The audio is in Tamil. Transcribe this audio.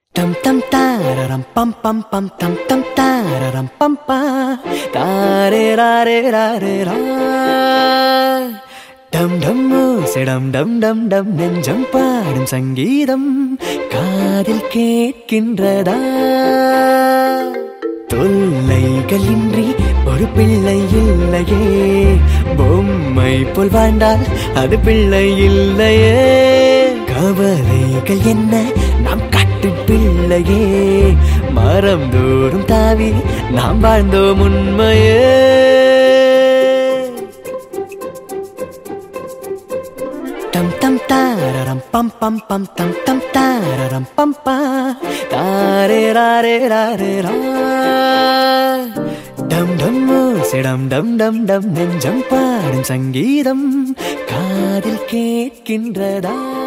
Tam tam tararam pam pam pam tam tam tararam pam pa tare rare rare ra டம் டம் ஓசைடம் டம் டம் டம் நெஞ்சம் பாடும் சங்கீதம் காதில் கேட்கின்றதா தொல்லைகளின்றி ஒரு பிள்ளை இல்லையே பொம்மை போல் வாழ்ந்தால் அது பிள்ளை இல்லையே கவலைகள் என்ன நாம் கட்டும் பிள்ளையே மரம் தோறும் தாவி நாம் வாழ்ந்தோம் உண்மையே டம் டம் தாரரம் பம் பம் பம் தம் தம் தாரரம் பம் பா தாரே ராரே ராரே ரா டம் டம் ஓசைடம் டம் டம் டம் நெஞ்சம் பாடும் சங்கீதம் காதில் கேட்கின்றதா